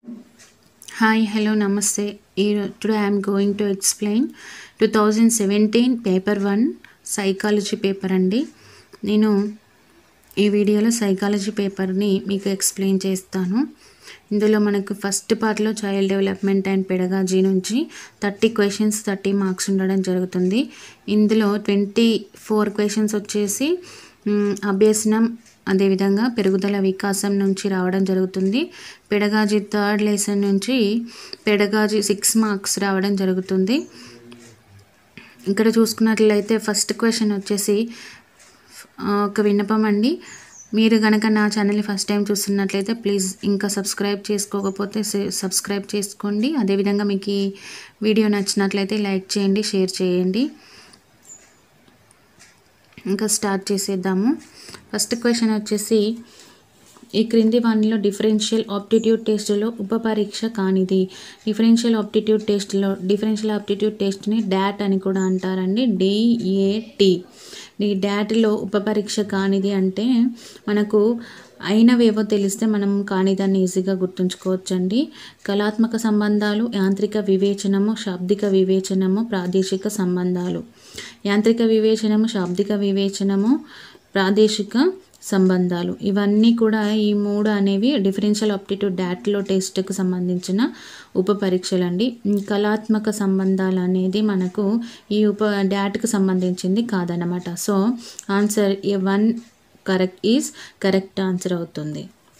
Hi, hello, namaste. Here- Today I am going to explain 2017 paper one psychology paper అండి నేను ఈ వీడియోలో psychology పేపర్ని మీకు ఎక్స్ప్లెయిన్ చేస్తాను ఇందులో మనకు ఫస్ట్ పార్ట్లో చైల్డ్ డెవలప్మెంట్ అండ్ పెడగాజీ నుంచి థర్టీ క్వశ్చన్స్ థర్టీ మార్క్స్ ఉండడం జరుగుతుంది ఇందులో ట్వంటీ ఫోర్ క్వశ్చన్స్ వచ్చేసి మ్, అభ్యసనం అదేవిధంగా పెరుగుదల వికాసం నుంచి రావడం జరుగుతుంది పెడగాజీ థర్డ్ లెసన్ నుంచి పెడగాజీ సిక్స్ మార్క్స్ రావడం జరుగుతుంది ఇక్కడ చూసుకున్నట్లయితే ఫస్ట్ క్వశ్చన్ వచ్చేసి ఆ, ఒక విన్నపం అండి మీరు కనుక నా ఛానల్ని ఫస్ట్ టైం చూస్తున్నట్లయితే ప్లీజ్ ఇంకా సబ్స్క్రైబ్ చేసుకోకపోతే సే- సబ్స్క్రైబ్ చేసుకోండి అదేవిధంగా మీకు ఈ వీడియో నచ్చినట్లయితే లైక్ చేయండి షేర్ చేయండి ఇంకా స్టార్ట్ చేసేద్దాము ఫస్ట్ క్వశ్చన్ వచ్చేసి ఈ క్రింది వానిలో డిఫరెన్షియల్ ఆప్టిట్యూడ్ టెస్ట్లో ఉపపరీక్ష కానిది డిఫరెన్షియల్ ఆప్టిట్యూడ్ టెస్ట్లో డిఫరెన్షియల్ ఆప్టిట్యూడ్ టెస్ట్ని డాట్ అని కూడా అంటారండి డిఏటి ఈ డాట్లో ఉపపరీక్ష కానిది అంటే మనకు అయినవేవో తెలిస్తే మనం కానిదాన్ని ఈజీగా గుర్తుంచుకోవచ్చండి కళాత్మక సంబంధాలు యాంత్రిక వివేచనము శాబ్దిక వివేచనము ప్రాదేశిక సంబంధాలు యాంత్రిక వివేచనము శాబ్దిక వివేచనము ప్రాదేశిక సంబంధాలు ఇవన్నీ కూడా ఈ మూడు అనేవి డిఫరెన్షియల్ ఆప్టిట్యూడ్ డాట్లో టెస్ట్కు సంబంధించిన ఉప పరీక్షలు అండి ఈ కళాత్మక సంబంధాలు అనేది మనకు ఈ ఉప డాట్కు సంబంధించింది కాదనమాట so answer A one correct is correct answer అవుతుంది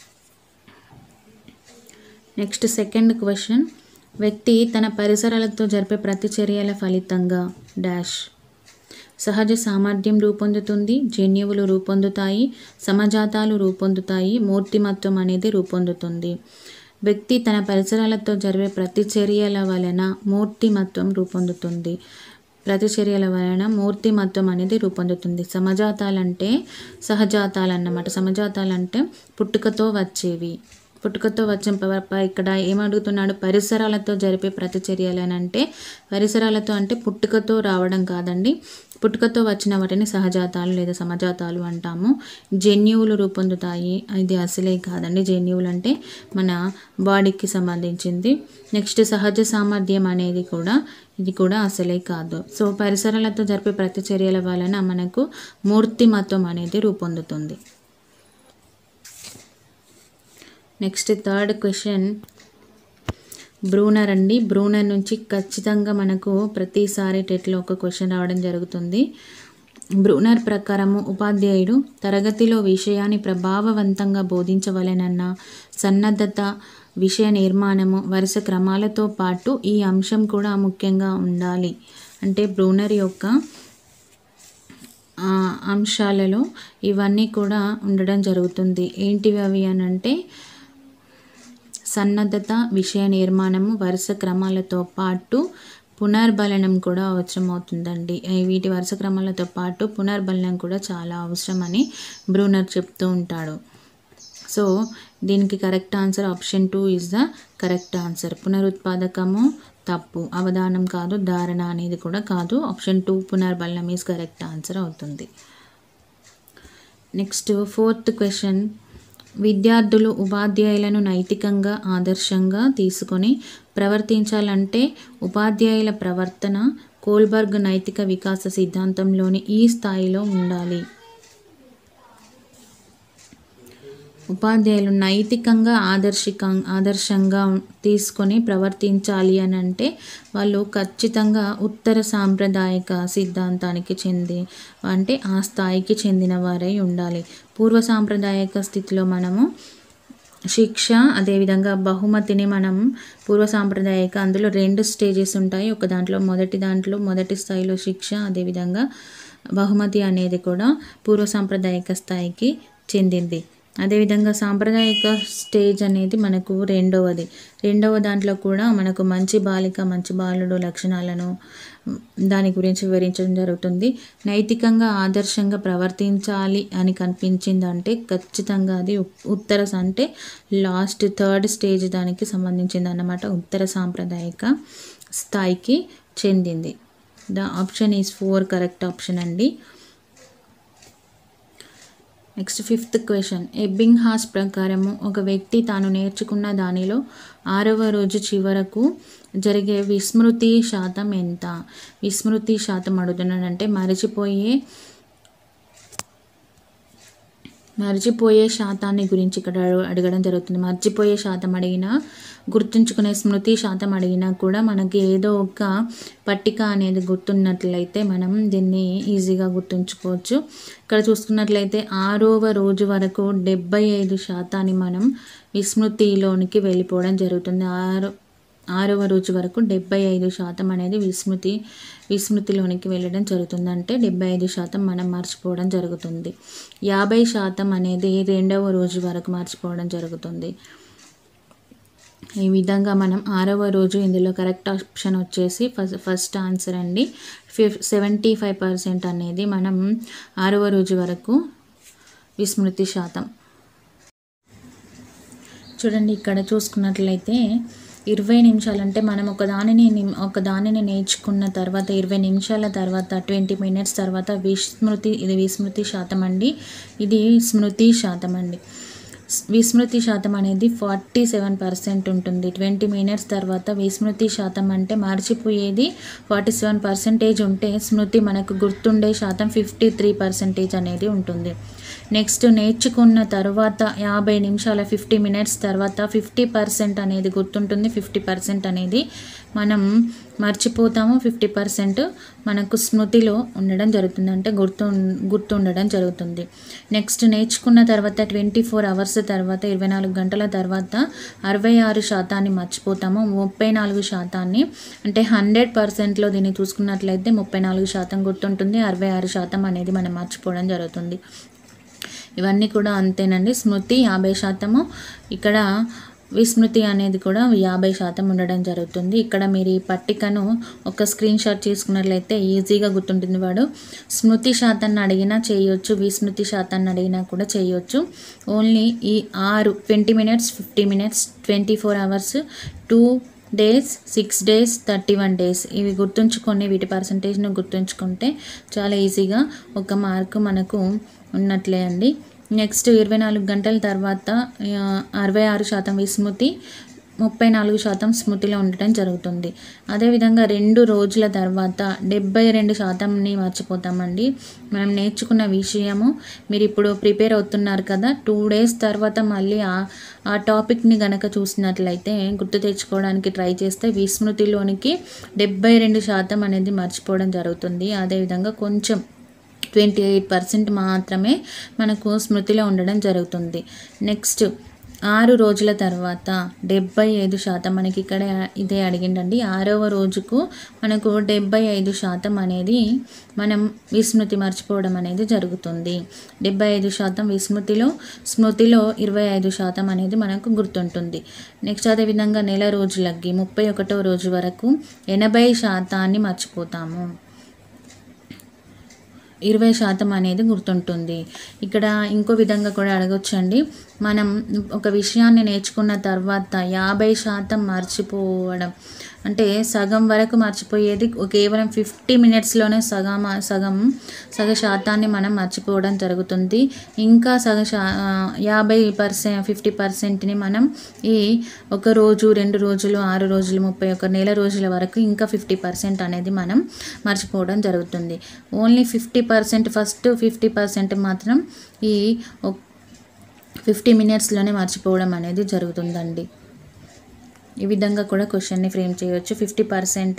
నెక్స్ట్ సెకండ్ క్వశ్చన్ వ్యక్తి తన పరిసరాలతో జరిపే ప్రతిచర్యల ఫలితంగా డాష్ సహజ సామర్థ్యం రూపొందుతుంది జన్యువులు రూపొందుతాయి సమజాతాలు రూపొందుతాయి మూర్తిమత్వం అనేది రూపొందుతుంది వ్యక్తి తన పరిసరాలతో జరిపే ప్రతిచర్యల వలన మూర్తిమత్వం రూపొందుతుంది ప్రతిచర్యల వలన మూర్తిమత్వం అనేది రూపొందుతుంది సమజాతాలంటే సహజాతాలు అన్నమాట సమజాతాలంటే పుట్టుకతో వచ్చేవి పుట్టుకతో వచ్చిన ప- ప- ఇక్కడ ఏమడుగుతున్నాడు పరిసరాలతో జరిపే ప్రతిచర్యలు అని అంటే పరిసరాలతో అంటే పుట్టుకతో రావడం కాదండి పుట్టుకతో వచ్చిన వాటిని సహజాతాలు లేదా సమజాతాలు అంటాము జన్యువులు రూపొందుతాయి ఇది అసలే కాదండి జన్యువులు అంటే మన బాడీకి సంబంధించింది నెక్స్ట్ సహజ సామర్థ్యం అనేది కూడా ఇది కూడా అసలే కాదు సో పరిసరాలతో జరిపే ప్రతిచర్యల వలన మనకు మూర్తిమత్వం అనేది రూపొందుతుంది నెక్స్ట్ థర్డ్ క్వశ్చన్ బ్రూనర్ అండి బ్రూనర్ నుంచి ఖచ్చితంగా మనకు ప్రతిసారి టెట్లో ఒక క్వశ్చన్ రావడం జరుగుతుంది బ్రూనర్ ప్రకారము ఉపాధ్యాయుడు తరగతిలో విషయాన్ని ప్రభావవంతంగా బోధించవలెనన్న సన్నద్ధత విషయ నిర్మాణము వరుస క్రమాలతో పాటు ఈ అంశం కూడా ముఖ్యంగా ఉండాలి అంటే బ్రూనర్ యొక్క ఆ, అంశాలలో ఇవన్నీ కూడా ఉండడం జరుగుతుంది ఏంటివి అవి అని అంటే సన్నద్ధత విషయ నిర్మాణము వరుస క్రమాలతో పాటు పునర్బలనం కూడా అవసరం అవుతుందండి ఈ వీటి వరుస క్రమాలతో పాటు పునర్బలనం కూడా చాలా అవసరం అని బ్రూనర్ చెప్తూ ఉంటాడు సో దీనికి correct answer option two is the correct answer పునరుత్పాదకము తప్పు అవధానం కాదు ధారణ అనేది కూడా కాదు ఆప్షన్ టూ పునర్బలనం ఈజ్ కరెక్ట్ ఆన్సర్ అవుతుంది నెక్స్ట్ ఫోర్త్ క్వశ్చన్ విద్యార్థులు ఉపాధ్యాయులను నైతికంగా ఆదర్శంగా తీసుకొని ప్రవర్తించాలంటే ఉపాధ్యాయుల ప్రవర్తన కోల్బర్గ్ నైతిక వికాస సిద్ధాంతంలోని ఈ స్థాయిలో ఉండాలి ఉపాధ్యాయులు నైతికంగా ఆదర్శిక ఆదర్శంగా తీసుకొని ప్రవర్తించాలి అని అంటే వాళ్ళు ఖచ్చితంగా ఉత్తర సాంప్రదాయక సిద్ధాంతానికి చెంది అంటే ఆ స్థాయికి చెందిన వారై ఉండాలి పూర్వ సాంప్రదాయక స్థితిలో మనము శిక్ష అదేవిధంగా బహుమతిని మనం పూర్వ సాంప్రదాయక అందులో రెండు స్టేజెస్ ఉంటాయి ఒక దాంట్లో మొదటి దాంట్లో మొదటి స్థాయిలో శిక్ష అదేవిధంగా బహుమతి అనేది కూడా పూర్వ సాంప్రదాయక స్థాయికి చెందింది అదేవిధంగా సాంప్రదాయక స్టేజ్ అనేది మనకు రెండవది రెండవ దాంట్లో కూడా మనకు మంచి బాలిక మంచి బాలుడు లక్షణాలను మ్, దాని గురించి వివరించడం జరుగుతుంది నైతికంగా ఆదర్శంగా ప్రవర్తించాలి అని కనిపించిందంటే ఖచ్చితంగా అది ఉప్- ఉత్తర స- అంటే లాస్ట్ థర్డ్ స్టేజ్ దానికి సంబంధించింది అన్నమాట ఉత్తర సాంప్రదాయక స్థాయికి చెందింది the option is four correct option అండి next fifth question Ebbinghaus ప్రకారము ఒక వ్యక్తి తాను నేర్చుకున్న దానిలో ఆరవ రోజు చివరకు జరిగే విస్మృతి శాతం ఎంత విస్మృతి శాతం అడుగుతున్నాడంటే మరచిపోయే మర్చిపోయే శాతాన్ని గురించి ఇక్కడ అడగ- అడగడం జరుగుతుంది మర్చిపోయే శాతం అడిగినా గుర్తుంచుకునే స్మృతి శాతం అడిగినా కూడా మనకి ఏదో ఒక పట్టిక అనేది గుర్తున్నట్లయితే మనం దీన్ని ఈజీగా గుర్తుంచుకోవచ్చు ఇక్కడ చూసుకున్నట్లయితే ఆరవ రోజు వరకు డెబ్బై ఐదు శాతాన్ని మనం విస్మృతిలోనికి వెళ్ళిపోవడం జరుగుతుంది ఆరు ఆరవ రోజు వరకు డెబ్బై ఐదు శాతం అనేది విస్మృతి విస్మృతిలోనికి వెళ్ళడం జరుగుతుంది అంటే డెబ్బై ఐదు శాతం మనం మర్చిపోవడం జరుగుతుంది యాభై శాతం అనేది రెండవ రోజు వరకు మర్చిపోవడం జరుగుతుంది ఈ విధంగా మనం ఆరవ రోజు ఇందులో కరెక్ట్ ఆప్షన్ వచ్చేసి ఫస్ట్ ఫస్ట్ ఆన్సర్ అండి ఫిఫ్ సెవెంటీ ఫైవ్ పర్సెంట్ అనేది మనం ఆరవ రోజు వరకు విస్మృతి శాతం చూడండి ఇక్కడ చూసుకున్నట్లయితే ఇరవై నిమిషాలు అంటే మనం ఒక దానిని నిమ్- ఒక దానిని నేర్చుకున్న తర్వాత ఇరవై నిమిషాల తర్వాత ట్వంటీ మినిట్స్ తర్వాత విస్మృతి ఇది విస్మృతి శాతం అండి ఇది స్మృతి శాతం అండి స్- విస్మృతి శాతం అనేది ఫార్టీ సెవెన్ పర్సెంట్ ఉంటుంది ట్వంటీ మినిట్స్ తర్వాత విస్మృతి శాతం అంటే మర్చిపోయేది ఫార్టీ సెవెన్ పర్సెంటేజ్ ఉంటే స్మృతి మనకు గుర్తుండే శాతం ఫిఫ్టీ త్రీ పర్సెంటేజ్ అనేది ఉంటుంది నెక్స్ట్ నేర్చుకున్న తర్వాత యాభై నిమిషాల ఫిఫ్టీ మినిట్స్ తర్వాత ఫిఫ్టీ పర్సెంట్ అనేది గుర్తుంటుంది ఫిఫ్టీ పర్సెంట్ అనేది మనం మర్చిపోతాము ఫిఫ్టీ పర్సెంట్ మనకు స్మృతిలో ఉండడం జరుగుతుంది అంటే గుర్తు గుర్తుండడం జరుగుతుంది నెక్స్ట్ నేర్చుకున్న తర్వాత ట్వంటీ ఫోర్ అవర్స్ తర్వాత ఇరవై నాలుగు గంటల తర్వాత అరవై ఆరు శాతాన్ని మర్చిపోతాము ముప్పై నాలుగు శాతాన్ని అంటే హండ్రెడ్ పర్సెంట్లో దీన్ని చూసుకున్నట్లయితే ముప్పై నాలుగు శాతం గుర్తుంటుంది అరవై ఆరు శాతం అనేది మనం మర్చిపోవడం జరుగుతుంది ఇవన్నీ కూడా అంతేనండి స్మృతి యాభై శాతము ఇక్కడ విస్మృతి అనేది కూడా యాభై శాతం ఉండడం జరుగుతుంది ఇక్కడ మీరు ఈ పట్టికను ఒక స్క్రీన్ షాట్ చేసుకున్నట్లయితే ఈజీగా గుర్తుంటుంది వాడు స్మృతి శాతాన్ని అడిగినా చేయొచ్చు విస్మృతి శాతాన్ని అడిగినా కూడా చేయొచ్చు ఓన్లీ ఈ ఆరు twenty minutes fifty minutes twenty four hours two days six days thirty one days ఇవి గుర్తుంచుకొని వీటి పర్సంటేజ్ను గుర్తుంచుకుంటే చాలా ఈజీగా ఒక మార్కు మనకు ఉన్నట్లే అండి నెక్స్ట్ ఇరవై నాలుగు గంటల తర్వాత ఆ, అరవై ఆరు శాతం విస్మృతి ముప్పై నాలుగు శాతం స్మృతిలో ఉండటం జరుగుతుంది అదేవిధంగా రెండు రోజుల తర్వాత డెబ్బై రెండు శాతంని మర్చిపోతామండి మనం నేర్చుకున్న విషయము మీరు ఇప్పుడు ప్రిపేర్ అవుతున్నారు కదా టూ డేస్ తర్వాత మళ్ళీ ఆ ఆ టాపిక్ని గనక చూసినట్లయితే గుర్తు తెచ్చుకోవడానికి ట్రై చేస్తే విస్మృతిలోనికి డెబ్బై రెండు శాతం అనేది మర్చిపోవడం జరుగుతుంది అదేవిధంగా కొంచెం ట్వంటీ ఎయిట్ పర్సెంట్ మాత్రమే మనకు స్మృతిలో ఉండడం జరుగుతుంది నెక్స్ట్ ఆరు రోజుల తర్వాత డెబ్బై ఐదు శాతం మనకి ఇక్కడ ఇదే అడిగిండండి ఆరవ రోజుకు మనకు డెబ్బై ఐదు శాతం అనేది మనం విస్మృతి మర్చిపోవడం అనేది జరుగుతుంది డెబ్బై ఐదు శాతం విస్మృతిలో స్మృతిలో ఇరవై ఐదు శాతం అనేది మనకు గుర్తుంటుంది నెక్స్ట్ అదేవిధంగా నెల రోజులకి ముప్పై ఒకటో రోజు వరకు ఎనభై శాతాన్ని మర్చిపోతాము ఇరవై శాతం అనేది గుర్తుంటుంది ఇక్కడ ఇంకో విధంగా కూడా అడగొచ్చండి మనం ఒక విషయాన్ని నేర్చుకున్న తర్వాత యాభై శాతం మర్చిపోవడం అంటే సగం వరకు మర్చిపోయేది కేవలం ఫిఫ్టీ మినిట్స్లోనే సగం సగం సగ శాతాన్ని మనం మర్చిపోవడం జరుగుతుంది ఇంకా సగ శా యాభై పర్సెంట్ ఫిఫ్టీ పర్సెంట్ని మనం ఈ ఒక రోజు రెండు రోజులు ఆరు రోజులు ముప్పై ఒక నెల రోజుల వరకు ఇంకా ఫిఫ్టీ పర్సెంట్ అనేది మనం మర్చిపోవడం జరుగుతుంది only fifty percent first fifty percent మాత్రం ఈ ఫిఫ్టీ మినిట్స్లోనే మర్చిపోవడం అనేది జరుగుతుందండి ఈ విధంగా కూడా క్వశ్చన్ని ఫ్రేమ్ చేయవచ్చు ఫిఫ్టీ పర్సెంట్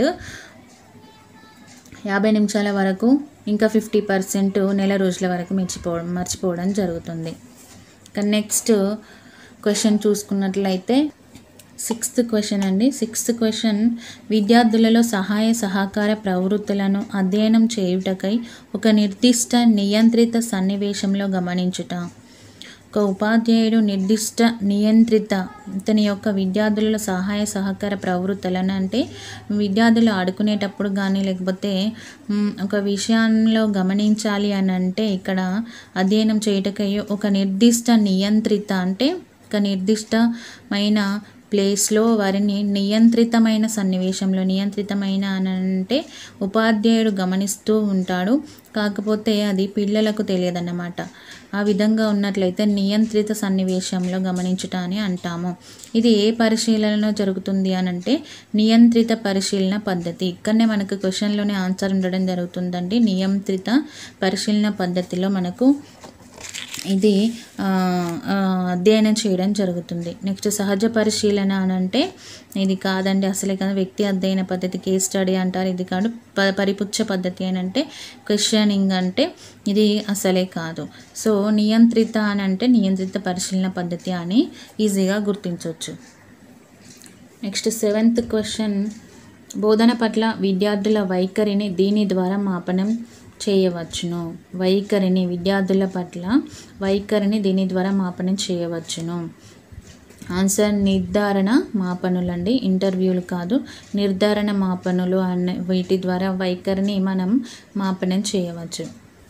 యాభై నిమిషాల వరకు ఇంకా ఫిఫ్టీ పర్సెంట్ నెల రోజుల వరకు మర్చిపోవడం మర్చిపోవడం జరుగుతుంది ఇక నెక్స్ట్ క్వశ్చన్ చూసుకున్నట్లయితే సిక్స్త్ క్వశ్చన్ అండి సిక్స్త్ క్వశ్చన్ విద్యార్థులలో సహాయ సహకార ప్రవృత్తులను అధ్యయనం చేయుటకై ఒక నిర్దిష్ట నియంత్రిత సన్నివేశంలో గమనించుట ఒక ఉపాధ్యాయుడు నిర్దిష్ట నియంత్రిత ఇతని యొక్క విద్యార్థుల సహాయ సహకార ప్రవృత్తులను అంటే విద్యార్థులు ఆడుకునేటప్పుడు కానీ లేకపోతే మ్, ఒక విషయంలో గమనించాలి అని అంటే ఇక్కడ అధ్యయనం చేయుటకై ఒక నిర్దిష్ట నియంత్రిత అంటే ఒక నిర్దిష్టమైన ప్లేస్లో వారిని నియంత్రితమైన సన్నివేశంలో నియంత్రితమైన అని అంటే ఉపాధ్యాయుడు గమనిస్తూ ఉంటాడు కాకపోతే అది పిల్లలకు తెలియదన్నమాట ఆ విధంగా ఉన్నట్లయితే నియంత్రిత సన్నివేశంలో గమనించుట అని అంటాము ఇది ఏ పరిశీలనలో జరుగుతుంది అని అంటే నియంత్రిత పరిశీలన పద్ధతి ఇక్కడనే మనకు క్వశ్చన్లోనే ఆన్సర్ ఉండడం జరుగుతుందండి నియంత్రిత పరిశీలన పద్ధతిలో మనకు ఇది ఆ, ఆ, అధ్యయనం చేయడం జరుగుతుంది నెక్స్ట్ సహజ పరిశీలన అని అంటే ఇది కాదండి అసలే కాదు వ్యక్తి అధ్యయన పద్ధతి కేస్ స్టడీ అంటారు ఇది కాదు ప పరిపుచ్చ పద్ధతి అని అంటే క్వశ్చనింగ్ అంటే ఇది అసలే కాదు సో నియంత్రిత అని అంటే నియంత్రిత పరిశీలన పద్ధతి అని ఈజీగా గుర్తించవచ్చు నెక్స్ట్ సెవెంత్ క్వశ్చన్ బోధన పట్ల విద్యార్థుల వైఖరిని దీని ద్వారా మాపనం చేయవచ్చును వైఖరిని విద్యార్థుల పట్ల వైఖరిని దీని ద్వారా మాపనం చేయవచ్చును ఆన్సర్ నిర్ధారణ మాపనులండి ఇంటర్వ్యూలు కాదు నిర్ధారణ మాపనులు అన్న వీటి ద్వారా వైఖరిని మనం మాపనం చేయవచ్చు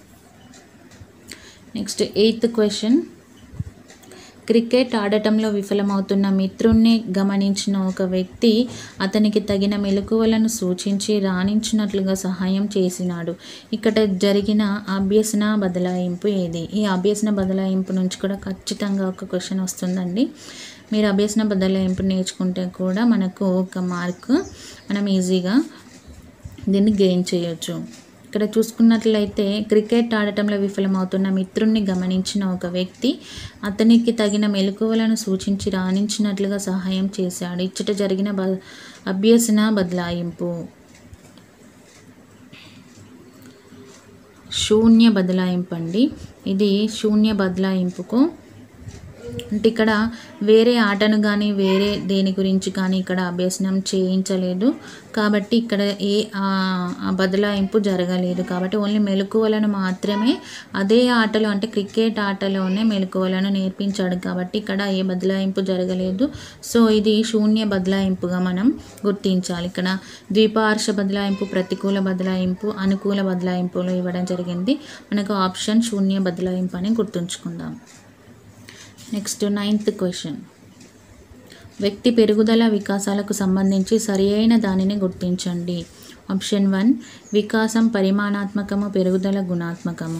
నెక్స్ట్ ఎయిత్ క్వశ్చన్ క్రికెట్ ఆడటంలో విఫలమవుతున్న మిత్రుణ్ణి గమనించిన ఒక వ్యక్తి అతనికి తగిన మెలకువలను సూచించి రాణించినట్లుగా సహాయం చేసినాడు ఇక్కడ జరిగిన అభ్యసన బదలాయింపు ఏది ఈ అభ్యసన బదలాయింపు నుంచి కూడా ఖచ్చితంగా ఒక క్వశ్చన్ వస్తుందండి మీరు అభ్యసన బదలాయింపు నేర్చుకుంటే కూడా మనకు ఒక మార్క్ మనం ఈజీగా దీన్ని గెయిన్ చేయొచ్చు ఇక్కడ చూసుకున్నట్లయితే క్రికెట్ ఆడటంలో విఫలమవుతున్న మిత్రుణ్ణి గమనించిన ఒక వ్యక్తి అతనికి తగిన మెలకువలను సూచించి రాణించినట్లుగా సహాయం చేశాడు ఇచ్చట జరిగిన బ అభ్యసన బదలాయింపు శూన్య బదలాయింపు అండి ఇది శూన్య బదలాయింపుకు అంటే ఇక్కడ వేరే ఆటను కానీ వేరే దేని గురించి కానీ ఇక్కడ అభ్యసనం చేయించలేదు కాబట్టి ఇక్కడ ఏ ఆ, ఆ బదలాయింపు జరగలేదు కాబట్టి ఓన్లీ మెలకువలను మాత్రమే అదే ఆటలో అంటే క్రికెట్ ఆటలోనే మెలకువలను నేర్పించాడు కాబట్టి ఇక్కడ ఏ బదలాయింపు జరగలేదు సో ఇది శూన్య బదలాయింపుగా మనం గుర్తించాలి ఇక్కడ ద్విపార్ష బదలాయింపు ప్రతికూల బదలాయింపు అనుకూల బదలాయింపులు ఇవ్వడం జరిగింది మనకు ఆప్షన్ శూన్య బదలాయింపు అని గుర్తుంచుకుందాం నెక్స్ట్ నైన్త్ క్వశ్చన్ వ్యక్తి పెరుగుదల వికాసాలకు సంబంధించి సరియైన దానిని గుర్తించండి ఆప్షన్ వన్ వికాసం పరిమాణాత్మకము పెరుగుదల గుణాత్మకము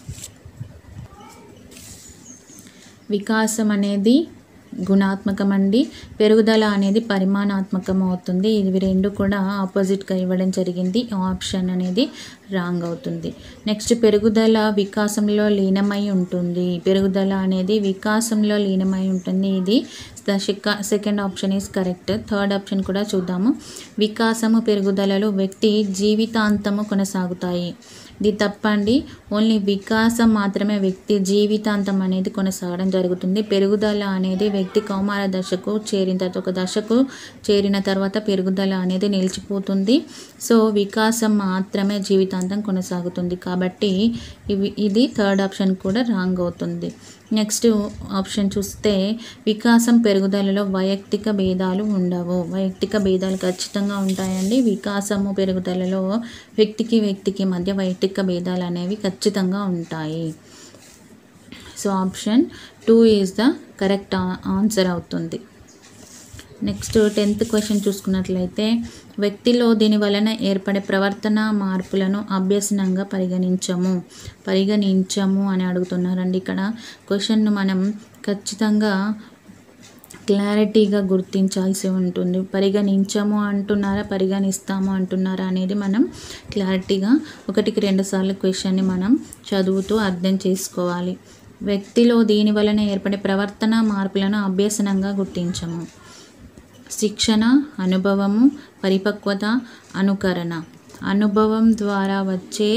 వికాసం అనేది గుణాత్మకం అండి పెరుగుదల అనేది పరిమాణాత్మకం అవుతుంది ఇవి రెండు కూడా ఆపోజిట్గా ఇవ్వడం జరిగింది ఆప్షన్ అనేది రాంగ్ అవుతుంది నెక్స్ట్ పెరుగుదల వికాసంలో లీనమై ఉంటుంది పెరుగుదల అనేది వికాసంలో లీనమై ఉంటుంది ఇది second option is correct third option కూడా చూద్దాము వికాసము పెరుగుదలలో వ్యక్తి జీవితాంతము కొనసాగుతాయి ఇది తప్పండి ఓన్లీ వికాసం మాత్రమే వ్యక్తి జీవితాంతం అనేది కొనసాగడం జరుగుతుంది పెరుగుదల అనేది వ్యక్తి కౌమార దశకు చేరిన తర్వాత ఒక దశకు చేరిన తర్వాత పెరుగుదల అనేది నిలిచిపోతుంది సో వికాసం మాత్రమే జీవితాంతం కొనసాగుతుంది కాబట్టి ఇవి ఇది థర్డ్ ఆప్షన్ కూడా రాంగ్ అవుతుంది నెక్స్ట్ ఆప్షన్ చూస్తే వికాసం పెరుగుదలలో వైయక్తిక భేదాలు ఉండవు వైయక్తిక భేదాలు ఖచ్చితంగా ఉంటాయండి వికాసము పెరుగుదలలో వ్యక్తికి వ్యక్తికి మధ్య వైయక్తిక భేదాలు అనేవి ఖచ్చితంగా ఉంటాయి so option two is the correct answer అవుతుంది నెక్స్ట్ టెన్త్ క్వశ్చన్ చూసుకున్నట్లయితే వ్యక్తిలో దీని వలన ఏర్పడే ప్రవర్తన మార్పులను అభ్యసనంగా పరిగణించము పరిగణించము అని అడుగుతున్నారండి ఇక్కడ క్వశ్చన్ను మనం ఖచ్చితంగా క్లారిటీగా గుర్తించాల్సి ఉంటుంది పరిగణించము అంటున్నారా పరిగణిస్తాము అంటున్నారా అనేది మనం క్లారిటీగా ఒకటికి రెండు సార్లు క్వశ్చన్ని మనం చదువుతూ అర్థం చేసుకోవాలి వ్యక్తిలో దీని వలన ఏర్పడే ప్రవర్తన మార్పులను అభ్యసనంగా గుర్తించము శిక్షణ అనుభవము పరిపక్వత అనుకరణ అనుభవం ద్వారా వచ్చే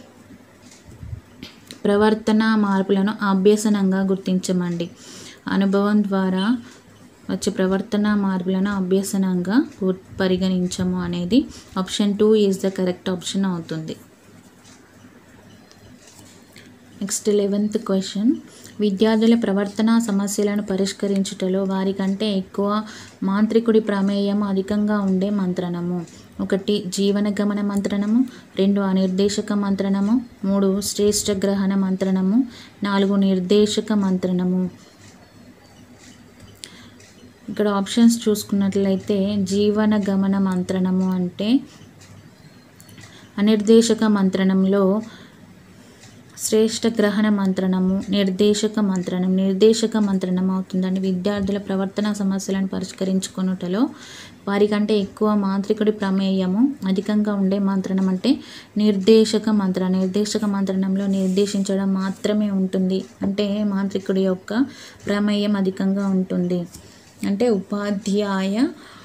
ప్రవర్తన మార్పులను అభ్యసనంగా గుర్తించమండి అనుభవం ద్వారా వచ్చే ప్రవర్తన మార్పులను అభ్యసనంగా గుర్- పరిగణించము అనేది option two is the correct option అవుతుంది నెక్స్ట్ లెవెన్త్ క్వశ్చన్ విద్యార్థుల ప్రవర్తన సమస్యలను పరిష్కరించుటలో వారికంటే ఎక్కువ మాంత్రికుడి ప్రమేయం అధికంగా ఉండే మంత్రణము ఒకటి జీవన గమన మంత్రణము రెండు అనిర్దేశక మంత్రణము మూడు శ్రేష్ఠ గ్రహణ మంత్రణము నాలుగు నిర్దేశక మంత్రణము ఇక్కడ ఆప్షన్స్ చూసుకున్నట్లయితే జీవన గమన మంత్రణము అంటే అనిర్దేశక మంత్రణంలో శ్రేష్ఠ గ్రహణ మంత్రణము నిర్దేశక మంత్రణం నిర్దేశక మంత్రణం అవుతుందండి విద్యార్థుల ప్రవర్తన సమస్యలను పరిష్కరించుకొనుటలో వారికంటే ఎక్కువ మాంత్రికుడి ప్రమేయము అధికంగా ఉండే మంత్రణం అంటే నిర్దేశక మంత్ర నిర్దేశక మంత్రణంలో నిర్దేశించడం మాత్రమే ఉంటుంది అంటే మాంత్రికుడి యొక్క ప్రమేయం అధికంగా ఉంటుంది అంటే ఉపాధ్యాయ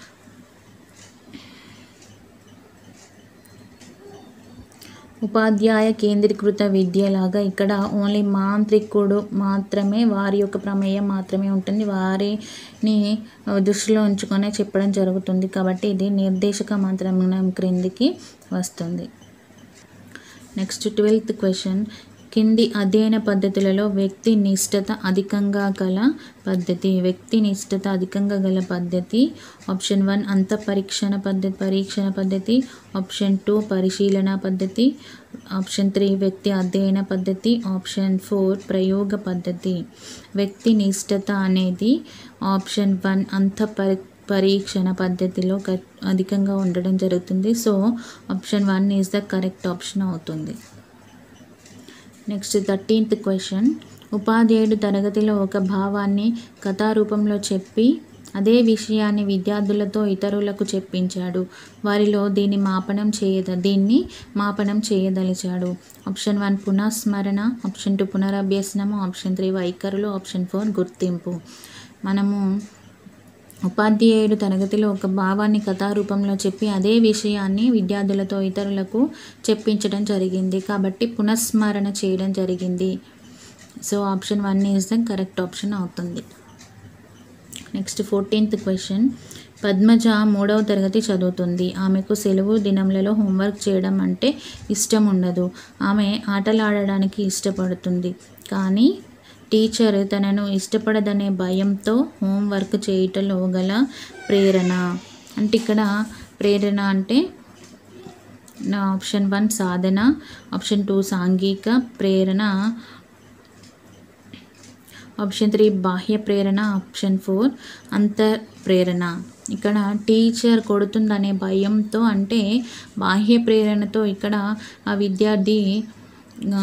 ఉపాధ్యాయ కేంద్రీకృత విద్యలాగా ఇక్కడ ఓన్లీ మాంత్రికుడు మాత్రమే వారి యొక్క ప్రమేయం మాత్రమే ఉంటుంది వారిని దృష్టిలో ఉంచుకొనే చెప్పడం జరుగుతుంది కాబట్టి ఇది నిర్దేశక మంత్రం క్రిందికి వస్తుంది నెక్స్ట్ ట్వెల్త్ క్వశ్చన్ కింది అధ్యయన పద్ధతులలో వ్యక్తి నిష్ఠత అధికంగా గల పద్ధతి వ్యక్తి నిష్ఠత అధికంగా గల పద్ధతి ఆప్షన్ వన్ అంత పరీక్షణ పద్ధతి పరీక్షణ పద్ధతి ఆప్షన్ టూ పరిశీలన పద్ధతి ఆప్షన్ త్రీ వ్యక్తి అధ్యయన పద్ధతి ఆప్షన్ ఫోర్ ప్రయోగ పద్ధతి వ్యక్తి నిష్ఠత అనేది ఆప్షన్ వన్ అంత పరి పరీక్షణ పద్ధతిలో క- అధికంగా ఉండడం జరుగుతుంది so option one is the correct option అవుతుంది నెక్స్ట్ థర్టీన్త్ క్వశ్చన్ ఉపాధ్యాయుడు తరగతిలో ఒక భావాన్ని కథారూపంలో చెప్పి అదే విషయాన్ని విద్యార్థులతో ఇతరులకు చెప్పించాడు వారిలో దీన్ని మాపనం చేయద దీన్ని మాపనం చేయదలిచాడు ఆప్షన్ వన్ పునఃస్మరణ ఆప్షన్ టూ పునరభ్యసనము ఆప్షన్ త్రీ వైఖరులు ఆప్షన్ ఫోర్ గుర్తింపు మనము ఉపాధ్యాయుడు తరగతిలో ఒక భావాన్ని కథారూపంలో చెప్పి అదే విషయాన్ని విద్యార్థులతో ఇతరులకు చెప్పించడం జరిగింది కాబట్టి పునఃస్మరణ చేయడం జరిగింది so option one is the correct option అవుతుంది నెక్స్ట్ ఫోర్టీన్త్ క్వశ్చన్ పద్మజ మూడవ తరగతి చదువుతుంది ఆమెకు సెలవు దినములలో హోంవర్క్ చేయడం అంటే ఇష్టం ఉండదు ఆమె ఆటలాడడానికి ఇష్టపడుతుంది కానీ టీచర్ తనను ఇష్టపడదనే భయంతో హోంవర్క్ చేయటంలో గల ప్రేరణ అంటే ఇక్కడ ప్రేరణ అంటే నా ఆప్షన్ వన్ సాధన ఆప్షన్ టూ సాంఘిక ప్రేరణ ఆప్షన్ త్రీ బాహ్య ప్రేరణ ఆప్షన్ ఫోర్ అంతర్ ప్రేరణ ఇక్కడ టీచర్ కొడుతుందనే భయంతో అంటే బాహ్య ప్రేరణతో ఇక్కడ ఆ విద్యార్థి ఆ,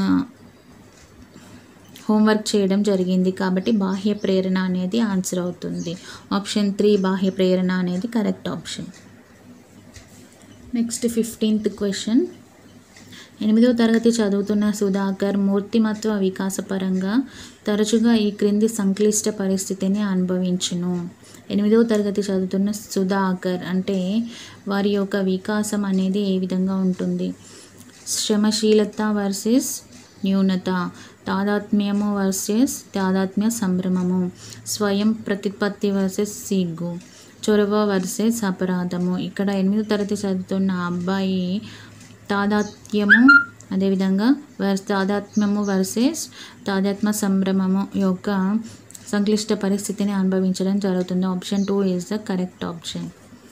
హోంవర్క్ చేయడం జరిగింది కాబట్టి బాహ్య ప్రేరణ అనేది ఆన్సర్ అవుతుంది ఆప్షన్ త్రీ బాహ్య ప్రేరణ అనేది correct option next fifteenth question ఎనిమిదో తరగతి చదువుతున్న సుధాకర్ మూర్తిమత్వ వికాసపరంగా తరచుగా ఈ క్రింది సంక్లిష్ట పరిస్థితిని అనుభవించును ఎనిమిదవ తరగతి చదువుతున్న సుధాకర్ అంటే వారి యొక్క వికాసం అనేది ఏ విధంగా ఉంటుంది శ్రమశీలత వర్సెస్ న్యూనత తాదాత్మ్యము వర్సెస్ తాదాత్మ్య సంభ్రమము స్వయం ప్రతిపత్తి వర్సెస్ సిగ్గు చొరవ వర్సెస్ అపరాధము ఇక్కడ ఎనిమిదో తరగతి చదువుతున్న అబ్బాయి తాదాత్మ్యము అదేవిధంగా వర్ తాదాత్మ్యము వర్సెస్ తాదాత్మ సంభ్రమము యొక్క సంక్లిష్ట పరిస్థితిని అనుభవించడం జరుగుతుంది option two is the correct option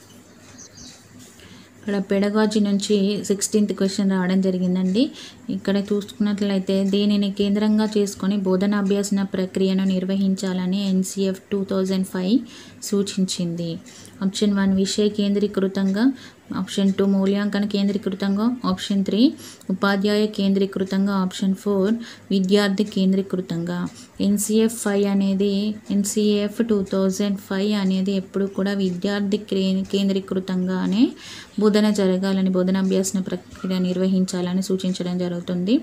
ఇక్కడ పెడగాజీ నుంచి సిక్స్టీన్త్ క్వశ్చన్ రావడం జరిగిందండి ఇక్కడ చూసుకున్నట్లయితే దీనిని కేంద్రంగా చేసుకొని బోధనాభ్యాసన ప్రక్రియను నిర్వహించాలని ఎన్సిఎఫ్ టూ థౌజండ్ ఫైవ్ సూచించింది ఆప్షన్ వన్ విషయ కేంద్రీకృతంగా ఆప్షన్ టూ మూల్యాంకన కేంద్రీకృతంగా ఆప్షన్ త్రీ ఉపాధ్యాయ కేంద్రీకృతంగా ఆప్షన్ ఫోర్ విద్యార్థి కేంద్రీకృతంగా ఎన్సిఎఫ్ ఫైవ్ అనేది ఎన్సిఎఫ్ టూ థౌజండ్ ఫైవ్ అనేది ఎప్పుడు కూడా విద్యార్థి క్రే- కేంద్రీకృతంగానే బోధన జరగాలని బోధనాభ్యాసన ప్రక్రియ నిర్వహించాలని సూచించడం జరుగుతుంది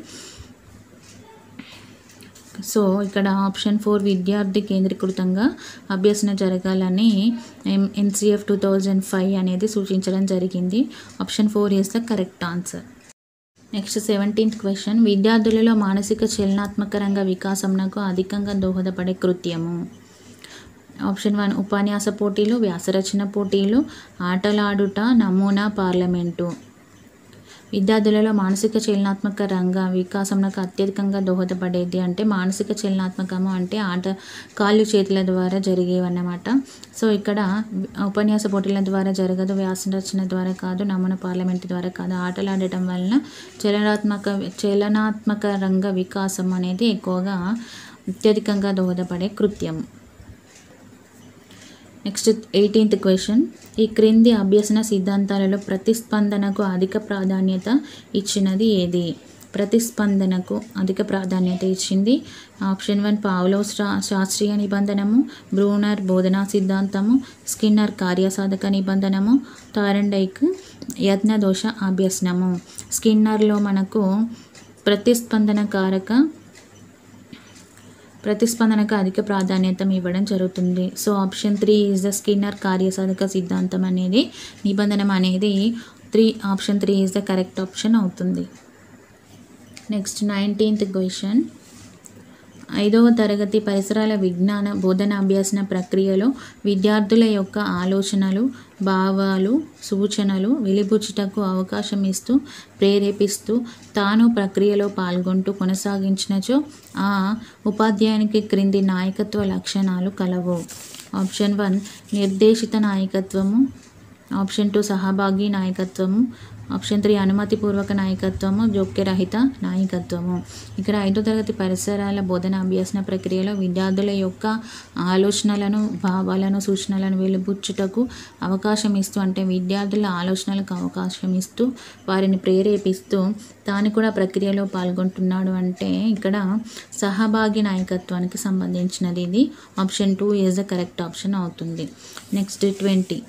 సో ఇక్కడ ఆప్షన్ ఫోర్ విద్యార్థి కేంద్రీకృతంగా అభ్యసన జరగాలని ఎన్సిఎఫ్ టూ థౌజండ్ ఫైవ్ అనేది సూచించడం జరిగింది option four is the correct answer next seventeenth question విద్యార్థులలో మానసిక చలనాత్మక రంగ వికాసంనకు అధికంగా దోహదపడే కృత్యము ఆప్షన్ వన్ ఉపన్యాస పోటీలు వ్యాసరచన పోటీలు ఆటలాడుట నమూనా పార్లమెంటు విద్యార్థులలో మానసిక చలనాత్మక రంగ వికాసంకు అత్యధికంగా దోహదపడేది అంటే మానసిక చలనాత్మకము అంటే ఆట కాళ్ళు చేతుల ద్వారా జరిగేవన్నమాట సో ఇక్కడ ఉపన్యాస పోటీల ద్వారా జరగదు వ్యాస రచన ద్వారా కాదు నమూనా పార్లమెంట్ ద్వారా కాదు ఆటలాడటం వలన చలనాత్మక చలనాత్మక రంగ వికాసం అనేది ఎక్కువగా అత్యధికంగా దోహదపడే కృత్యం నెక్స్ట్ ఎయిటీన్త్ క్వశ్చన్ ఈ క్రింది అభ్యసన సిద్ధాంతాలలో ప్రతిస్పందనకు అధిక ప్రాధాన్యత ఇచ్చినది ఏది ప్రతిస్పందనకు అధిక ప్రాధాన్యత ఇచ్చింది ఆప్షన్ వన్ పావులో శాస్త్రీయ నిబంధనము బ్రూనర్ బోధనా సిద్ధాంతము స్కిన్నర్ కార్యసాధక నిబంధనము తారండైక్ యత్నదోష అభ్యసనము స్కిన్నర్లో మనకు ప్రతిస్పందన కారక ప్రతిస్పందనకు అధిక ప్రాధాన్యత ఇవ్వడం జరుగుతుంది so option three is the Skinner కార్యసాధక సిద్ధాంతం అనేది నిబంధనం అనేది three option three is the correct option అవుతుంది నెక్స్ట్ నైన్టీన్త్ క్వశ్చన్ ఐదవ తరగతి పరిసరాల విజ్ఞాన బోధన అభ్యాసన ప్రక్రియలో విద్యార్థుల యొక్క ఆలోచనలు భావాలు సూచనలు వెలిబుచ్చుటకు అవకాశం ఇస్తూ ప్రేరేపిస్తూ తాను ప్రక్రియలో పాల్గొంటూ కొనసాగించినచో ఆ ఉపాధ్యాయునికి క్రింది నాయకత్వ లక్షణాలు కలవు ఆప్షన్ వన్ నిర్దేశిత నాయకత్వము ఆప్షన్ టూ సహభాగి నాయకత్వము ఆప్షన్ త్రీ అనుమతిపూర్వక నాయకత్వము జోక్యరహిత నాయకత్వము ఇక్కడ ఐదో తరగతి పరిసరాల బోధన అభ్యసన ప్రక్రియలో విద్యార్థుల యొక్క ఆలోచనలను భావాలను సూచనలను వెలుబుచ్చుటకు అవకాశం ఇస్తూ అంటే విద్యార్థుల ఆలోచనలకు అవకాశం ఇస్తూ వారిని ప్రేరేపిస్తూ తాను కూడా ప్రక్రియలో పాల్గొంటున్నాడు అంటే ఇక్కడ సహభాగి నాయకత్వానికి సంబంధించినది ఇది option two is the correct option అవుతుంది నెక్స్ట్ ట్వంటీ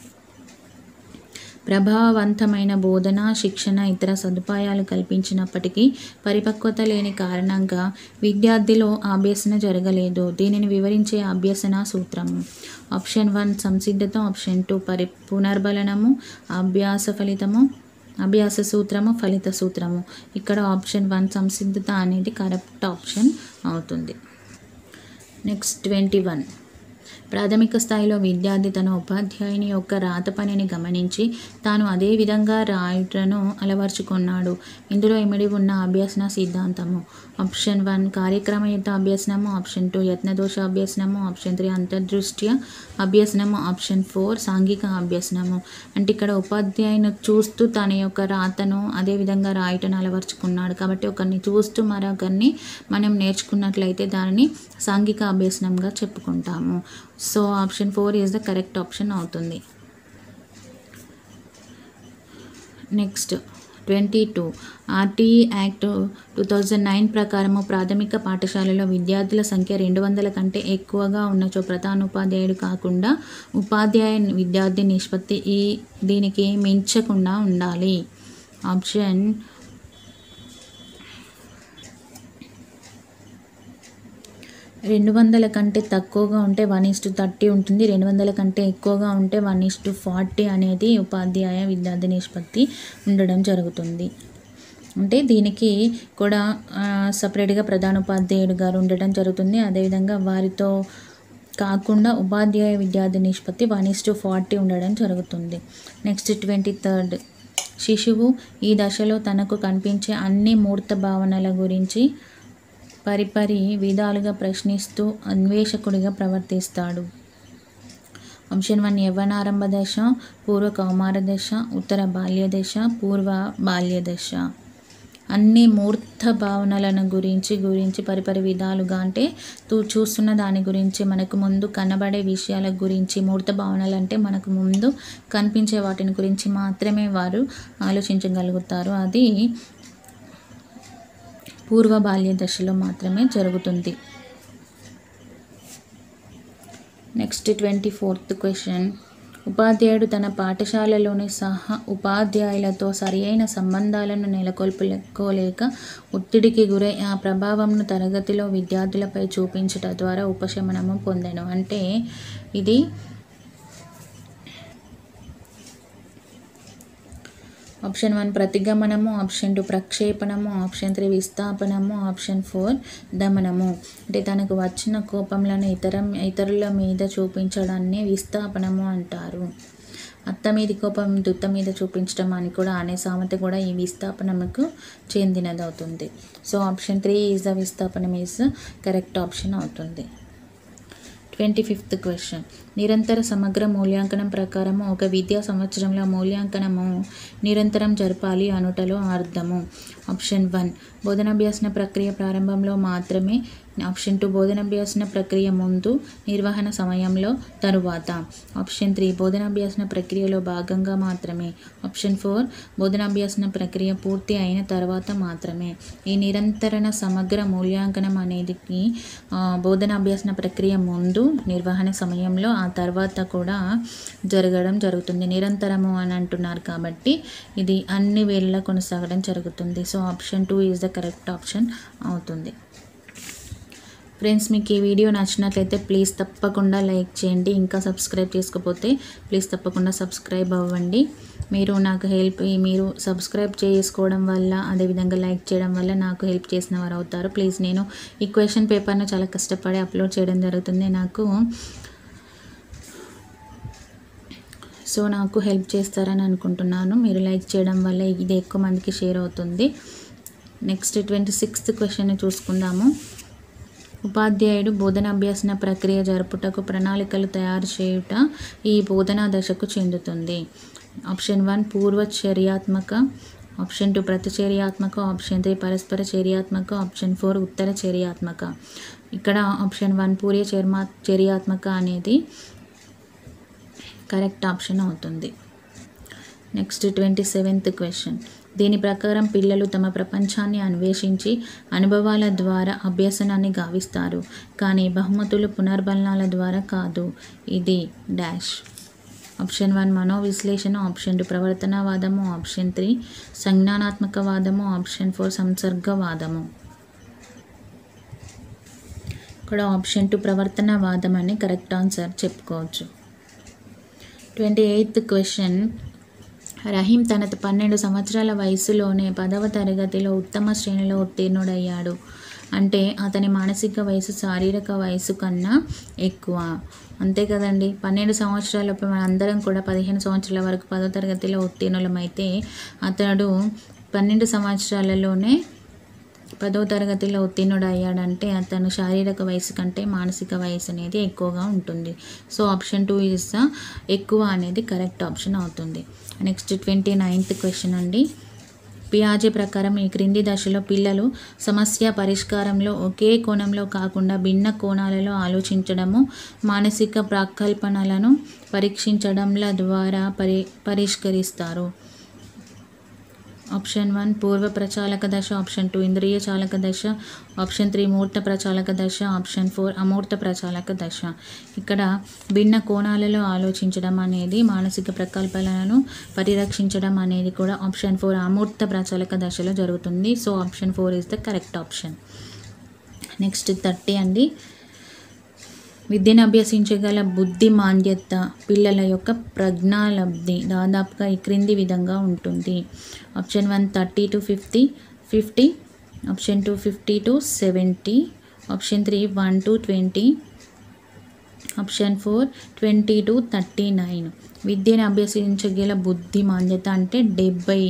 ప్రభావవంతమైన బోధన శిక్షణ ఇతర సదుపాయాలు కల్పించినప్పటికీ పరిపక్వత లేని కారణంగా విద్యార్థిలో అభ్యసన జరగలేదు దీనిని వివరించే అభ్యసన సూత్రము ఆప్షన్ వన్ సంసిద్ధత ఆప్షన్ టూ పరి పునర్బలనము అభ్యాస ఫలితము అభ్యాస సూత్రము ఫలిత సూత్రము ఇక్కడ ఆప్షన్ వన్ సంసిద్ధత అనేది కరెక్ట్ ఆప్షన్ అవుతుంది నెక్స్ట్ ట్వంటీ వన్ ప్రాథమిక స్థాయిలో విద్యార్థి తన ఉపాధ్యాయుని యొక్క రాత పనిని గమనించి తాను అదే విధంగా రాయుటను అలవర్చుకున్నాడు ఇందులో ఇమిడి ఉన్న అభ్యసన సిద్ధాంతము ఆప్షన్ వన్ కార్యక్రమయుత అభ్యసనము ఆప్షన్ టూ యత్నదోష అభ్యసనము ఆప్షన్ త్రీ అంతర్దృష్ట్య అభ్యసనము ఆప్షన్ ఫోర్ సాంఘిక అభ్యసనము అంటే ఇక్కడ ఉపాధ్యాయుని చూస్తూ తన యొక్క రాతను అదే విధంగా రాయటను అలవర్చుకున్నాడు కాబట్టి ఒకరిని చూస్తూ మరొకరిని మనం నేర్చుకున్నట్లయితే దానిని సాంఘిక అభ్యసనంగా చెప్పుకుంటాము so option four is the correct option అవుతుంది next twenty two RTE act two thousand nine ప్రకారము ప్రాథమిక పాఠశాలలో విద్యార్థుల సంఖ్య రెండు వందల కంటే ఎక్కువగా ఉన్నచో ప్రధానోపాధ్యాయుడు కాకుండా ఉపాధ్యాయ విద్యార్థి నిష్పత్తి ఈ దీనికి మించకుండా ఉండాలి ఆప్షన్ రెండు వందల కంటే తక్కువగా ఉంటే వన్ ఇస్ టు థర్టీ ఉంటుంది రెండు వందల కంటే ఎక్కువగా ఉంటే వన్ ఇస్ టు ఫార్టీ అనేది ఉపాధ్యాయ విద్యార్థి నిష్పత్తి ఉండడం జరుగుతుంది అంటే దీనికి కూడా సపరేట్గా ప్రధాన ఉపాధ్యాయుడు గారు ఉండడం జరుగుతుంది అదేవిధంగా వారితో కాకుండా ఉపాధ్యాయ విద్యార్థి నిష్పత్తి వన్ ఇస్ టు ఫార్టీ ఉండడం జరుగుతుంది నెక్స్ట్ ట్వంటీ థర్డ్ శిశువు ఈ దశలో తనకు కనిపించే అన్ని మూర్త భావనల గురించి పరిపరి విధాలుగా ప్రశ్నిస్తూ అన్వేషకుడిగా ప్రవర్తిస్తాడు ఆప్షన్ వన్ యవ్వనారంభ దశ పూర్వ కౌమార దశ ఉత్తర బాల్య దశ పూర్వ బాల్య దశ అన్ని మూర్త భావనలను గురించి గురించి పరిపరి విధాలుగా అంటే తూ చూస్తున్న దాని గురించి మనకు ముందు కనబడే విషయాల గురించి మూర్త భావనలు అంటే మనకు ముందు కనిపించే వాటిని గురించి మాత్రమే వారు ఆలోచించగలుగుతారు అది పూర్వ బాల్య దశలో మాత్రమే జరుగుతుంది నెక్స్ట్ ట్వంటీ ఫోర్త్ క్వశ్చన్ ఉపాధ్యాయుడు తన పాఠశాలలోని సహా ఉపాధ్యాయులతో సరియైన సంబంధాలను నెలకొల్పుకోలేక ఒత్తిడికి గురై ఆ ప్రభావంను తరగతిలో విద్యార్థులపై చూపించట ద్వారా ఉపశమనము పొందను అంటే ఇది ఆప్షన్ వన్ ప్రతిగమనము ఆప్షన్ టూ ప్రక్షేపణము ఆప్షన్ త్రీ విస్థాపనము ఆప్షన్ ఫోర్ దమనము అంటే తనకు వచ్చిన కోపంలను ఇతర ఇతరుల మీద చూపించడాన్ని విస్థాపనము అంటారు అత్త మీది కోపం దుత్త మీద చూపించడం అని కూడా అనే సామెత కూడా ఈ విస్థాపనముకు చెందినది అవుతుంది so option three is the విస్థాపనం ఈజ్ కరెక్ట్ ఆప్షన్ అవుతుంది ట్వంటీ ఫిఫ్త్ క్వశ్చన్ నిరంతర సమగ్ర మూల్యాంకనం ప్రకారము ఒక విద్యా సంవత్సరంలో మూల్యాంకనము నిరంతరం జరపాలి అనుటలో అర్థము ఆప్షన్ వన్ బోధనాభ్యాసన ప్రక్రియ ప్రారంభంలో మాత్రమే ఆప్షన్ టూ బోధనాభ్యాసన ప్రక్రియ ముందు నిర్వహణ సమయంలో తరువాత ఆప్షన్ త్రీ బోధనాభ్యాసన ప్రక్రియలో భాగంగా మాత్రమే ఆప్షన్ ఫోర్ బోధనాభ్యాసన ప్రక్రియ పూర్తి అయిన తర్వాత మాత్రమే ఈ నిరంతరణ సమగ్ర మూల్యాంకనం అనేది ఆ, బోధనాభ్యాసన ప్రక్రియ ముందు నిర్వహణ సమయంలో ఆ తర్వాత కూడా జరగడం జరుగుతుంది నిరంతరము అని అంటున్నారు కాబట్టి ఇది అన్ని వేళలా కొనసాగడం జరుగుతుంది so option two is the correct option అవుతుంది ఫ్రెండ్స్ మీకు ఈ వీడియో నచ్చినట్లయితే ప్లీజ్ తప్పకుండా లైక్ చేయండి ఇంకా సబ్స్క్రైబ్ చేసుకోకపోతే ప్లీజ్ తప్పకుండా సబ్స్క్రైబ్ అవ్వండి మీరు నాకు హెల్ప్ మీరు సబ్స్క్రైబ్ చేసుకోవడం వల్ల అదేవిధంగా లైక్ చేయడం వల్ల నాకు హెల్ప్ చేసిన వారు అవుతారు ప్లీజ్ నేను ఈ క్వశ్చన్ పేపర్ను చాలా కష్టపడి అప్లోడ్ చేయడం జరుగుతుంది నాకు సో నాకు హెల్ప్ చేస్తారని అనుకుంటున్నాను మీరు లైక్ చేయడం వల్ల ఇది ఎక్కువ మందికి షేర్ అవుతుంది నెక్స్ట్ ట్వంటీ సిక్స్త్ క్వశ్చన్ చూసుకుందాము ఉపాధ్యాయుడు బోధనాభ్యాసన ప్రక్రియ జరుపుటకు ప్రణాళికలు తయారు చేయుట ఈ బోధనా దశకు చెందుతుంది ఆప్షన్ వన్ పూర్వ చర్యాత్మక ఆప్షన్ టూ ప్రతిచర్యాత్మక ఆప్షన్ త్రీ పరస్పర చర్యాత్మక ఆప్షన్ ఫోర్ ఉత్తర చర్యాత్మక ఇక్కడ ఆప్షన్ వన్ పూర్వ చర్మా చర్యాత్మక అనేది కరెక్ట్ ఆప్షన్ అవుతుంది నెక్స్ట్ ట్వంటీ సెవెంత్ క్వశ్చన్ దీని ప్రకారం పిల్లలు తమ ప్రపంచాన్ని అన్వేషించి అనుభవాల ద్వారా అభ్యసనాన్ని గావిస్తారు కానీ బహుమతులు పునర్బలనాల ద్వారా కాదు ఇది డాష్ ఆప్షన్ వన్ మనోవిశ్లేషణ ఆప్షన్ టూ ప్రవర్తనవాదము ఆప్షన్ త్రీ సంజ్ఞానాత్మకవాదము ఆప్షన్ ఫోర్ సంసర్గవాదము ఇక్కడ ఆప్షన్ టూ ప్రవర్తనవాదం అని కరెక్ట్ ఆన్సర్ చెప్పుకోవచ్చు ట్వంటీ ఎయిత్ క్వశ్చన్ రహీం తన పన్నెండు సంవత్సరాల వయసులోనే పదవ తరగతిలో ఉత్తమ శ్రేణిలో ఉత్తీర్ణుడయ్యాడు అంటే అతని మానసిక వయసు శారీరక వయసు కన్నా ఎక్కువ అంతే కదండి పన్నెండు సంవత్సరాలప్పుడు మన అందరం కూడా పదిహేను సంవత్సరాల వరకు పదో తరగతిలో ఉత్తీర్ణులమైతే అతడు పన్నెండు సంవత్సరాలలోనే పదో తరగతిలో ఉత్తీర్ణుడు అయ్యాడంటే అతను శారీరక వయసు కంటే మానసిక వయసు అనేది ఎక్కువగా ఉంటుంది so option two is the ఎక్కువ అనేది కరెక్ట్ ఆప్షన్ అవుతుంది నెక్స్ట్ ట్వంటీ నైన్త్ క్వశ్చన్ అండి పియాజే ప్రకారం ఈ క్రింది దశలో పిల్లలు సమస్య పరిష్కారంలో ఒకే కోణంలో కాకుండా భిన్న కోణాలలో ఆలోచించడము మానసిక ప్రాకల్పనలను పరీక్షించడంల ద్వారా పరి పరిష్కరిస్తారు ఆప్షన్ వన్ పూర్వ ప్రచాలక దశ ఆప్షన్ టూ ఇంద్రియ చాలక దశ ఆప్షన్ త్రీ మూర్త ప్రచాలక దశ ఆప్షన్ ఫోర్ అమూర్త ప్రచాలక దశ ఇక్కడ భిన్న కోణాలలో ఆలోచించడం అనేది మానసిక ప్రకల్పనలను పరిరక్షించడం అనేది కూడా ఆప్షన్ ఫోర్ అమూర్త ప్రచాలక దశలో జరుగుతుంది so option four is the correct option next thirty అండి విద్యను అభ్యసించగల బుద్ధి మాంద్యత పిల్లల యొక్క ప్రజ్ఞాలబ్ధి దాదాపుగా ఈ క్రింది విధంగా ఉంటుంది option one thirty to fifty fifty option two fifty to seventy option three one to twenty option four twenty to thirty nine విద్యను అభ్యసించగల బుద్ధి మాంద్యత అంటే డెబ్బై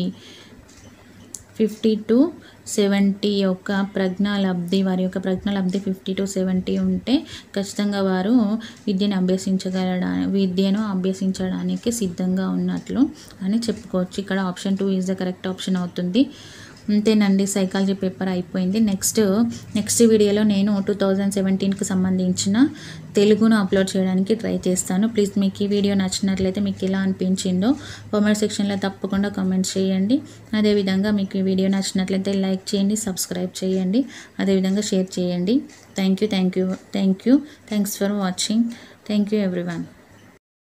ఫిఫ్టీ టు సెవెంటీ యొక్క ప్రజ్ఞాలబ్ధి వారి యొక్క ప్రజ్ఞాలబ్ధి ఫిఫ్టీ టు సెవెంటీ ఉంటే ఖచ్చితంగా వారు విద్యను అభ్యసించగలడా విద్యను అభ్యసించడానికి సిద్ధంగా ఉన్నట్లు అని చెప్పుకోవచ్చు ఇక్కడ option two is the correct option అవుతుంది అంతేనండి సైకాలజీ పేపర్ అయిపోయింది నెక్స్ట్ నెక్స్ట్ వీడియోలో నేను టూ థౌజండ్ సెవెంటీన్కి సంబంధించిన తెలుగును అప్లోడ్ చేయడానికి ట్రై చేస్తాను ప్లీజ్ మీకు ఈ వీడియో నచ్చినట్లయితే మీకు ఎలా అనిపించిందో కామెంట్ సెక్షన్లో తప్పకుండా కామెంట్స్ చేయండి అదేవిధంగా మీకు ఈ వీడియో నచ్చినట్లయితే లైక్ చేయండి సబ్స్క్రైబ్ చేయండి అదేవిధంగా షేర్ చేయండి thank you thank you thank you thanks for watching thank you everyone